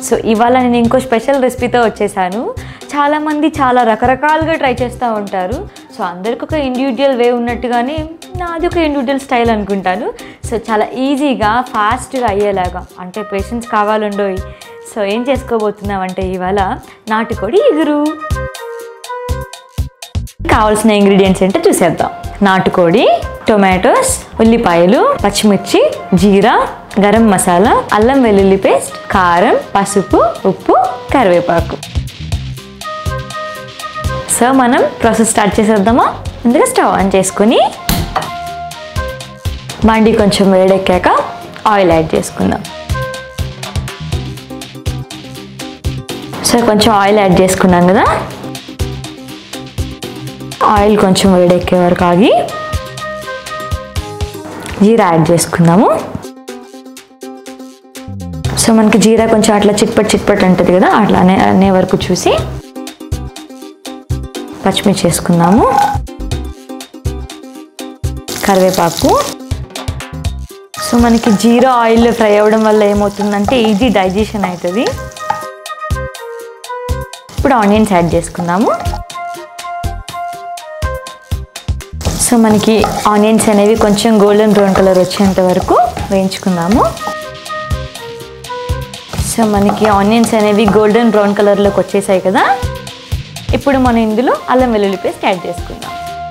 so ఇవాళ నేను ఇంకో స్పెషల్ రెసిపీతో వచ్చేసాను చాలామంది చాలా రకరకాలుగా ట్రై చేస్తూ ఉంటారు సో అందరికి ఒక ఇండివిజువల్ వే ఉన్నట్టుగానే నాది ఒక ఇండివిజువల్ స్టైల్ అనుకుంటాను సో చాలా ఈజీగా ఫాస్ట్గా అయ్యేలాగా అంటే పేషెన్స్ కావాలండోయ్ సో ఏం చేసుకోబోతున్నామంటే ఇవాళ నాటుకోడి ఎగురు కావాల్సిన ఇంగ్రీడియంట్స్ ఏంటో చూసేద్దాం నాటుకోడి టొమాటోస్ ఉల్లిపాయలు పచ్చిమిర్చి జీరా గరం మసాలా అల్లం వెల్లుల్లి పేస్ట్ కారం పసుపు ఉప్పు కరివేపాకు సో మనం ప్రాసెస్ స్టార్ట్ చేసేద్దామా ముందుగా స్టవ్ ఆన్ చేసుకుని మండి కొంచెం వేడెక్కాక ఆయిల్ యాడ్ చేసుకుందాం సో కొంచెం ఆయిల్ యాడ్ చేసుకున్నాం కదా ఆయిల్ కొంచెం వేడెక్కే వరకు ఆగి జీరా యాడ్ చేసుకుందాము సో మనకి జీరా కొంచెం అట్లా చిట్పట్ చిట్పట్ ఉంటుంది కదా అట్లా అనే అనే వరకు చూసి పచ్చిమిర్చి వేసుకుందాము కరివేపాకు సో మనకి జీరా ఆయిల్ ఫ్రై అవ్వడం వల్ల ఏమవుతుందంటే ఈజీ డైజెషన్ అవుతుంది ఇప్పుడు ఆనియన్స్ యాడ్ చేసుకుందాము సో మనకి ఆనియన్స్ అనేవి కొంచెం గోల్డెన్ బ్రౌన్ కలర్ వచ్చేంత వరకు వేయించుకుందాము సో మనకి ఆనియన్స్ అనేవి గోల్డెన్ బ్రౌన్ కలర్లోకి వచ్చేసాయి కదా ఇప్పుడు మనం ఇందులో అల్లం వెల్లుల్లి పేస్ట్ యాడ్ చేసుకుందాం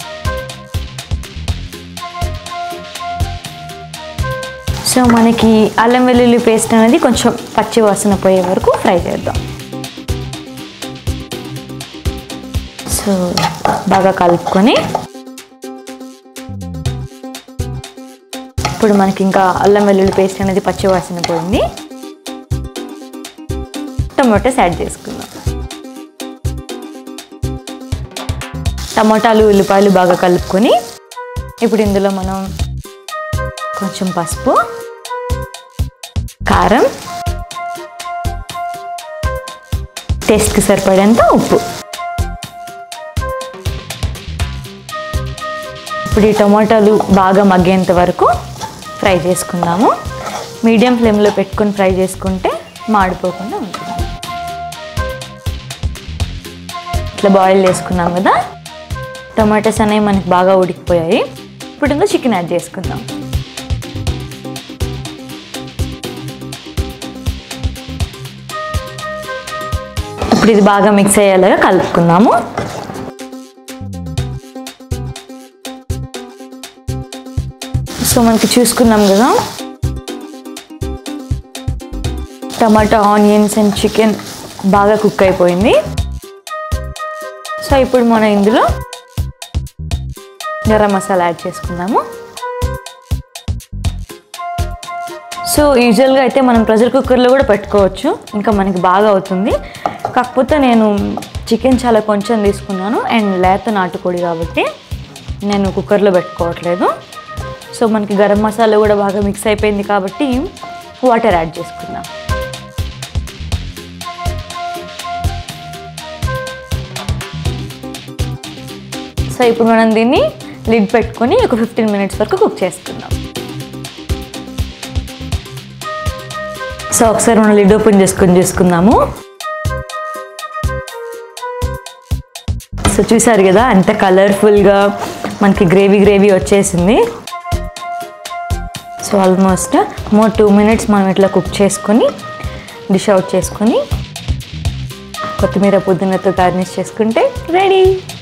సో మనకి అల్లం వెల్లుల్లి పేస్ట్ అనేది కొంచెం పచ్చి వాసన పోయే వరకు ఫ్రై చేద్దాం సో బాగా కలుపుకొని ఇప్పుడు మనకి ఇంకా అల్లం వెల్లుల్లి పేస్ట్ అనేది పచ్చి వాసన పోయింది టమాటోస్ యాడ్ చేసుకుందాం టమాటాలు ఉల్లిపాయలు బాగా కలుపుకొని ఇప్పుడు ఇందులో మనం కొంచెం పసుపు కారం టేస్ట్కి సరిపడేంత ఉప్పు ఇప్పుడు ఈ టమాటాలు బాగా మగ్గేంత వరకు ఫ్రై చేసుకుందాము మీడియం ఫ్లేమ్లో పెట్టుకొని ఫ్రై చేసుకుంటే మాడిపోకుండా ఉంటుంది ఇట్లా బాయిల్ చేసుకున్నాం కదా టమాటోస్ అనేవి మనకి బాగా ఉడికిపోయాయి ఇప్పుడు ఇందులో చికెన్ యాడ్ చేసుకుందాం ఇప్పుడు ఇది బాగా మిక్స్ అయ్యేలాగా కలుపుకుందాము సో మనకి చూసుకున్నాం కదా టమాటా ఆనియన్స్ అండ్ చికెన్ బాగా కుక్ అయిపోయింది సో ఇప్పుడు మనం ఇందులో గరం మసాలా యాడ్ చేసుకుందాము సో యూజువల్గా అయితే మనం ప్రెషర్ కుక్కర్లో కూడా పెట్టుకోవచ్చు ఇంకా మనకి బాగా అవుతుంది కాకపోతే నేను చికెన్ చాలా కొంచెం తీసుకున్నాను అండ్ లేత నాటుకోడి కాబట్టి నేను కుక్కర్లో పెట్టుకోవట్లేదు సో మనకి గరం మసాలా కూడా బాగా మిక్స్ అయిపోయింది కాబట్టి వాటర్ యాడ్ చేసుకుందాం సో ఇప్పుడు మనం దీన్ని లిడ్ పెట్టుకొని ఒక ఫిఫ్టీన్ మినిట్స్ వరకు కుక్ చేసుకుందాం సో ఒకసారి మనం లిడ్ ఓపెన్ చేసుకొని చేసుకుందాము సో చూసారు కదా అంత కలర్ఫుల్గా మనకి గ్రేవీ గ్రేవీ వచ్చేసింది so almost more two minutes మనం ఇట్లా కుక్ చేసుకొని డిష్ అవుట్ చేసుకొని కొత్తిమీర పుదీనాతో గార్నిష్ చేసుకుంటే రెడీ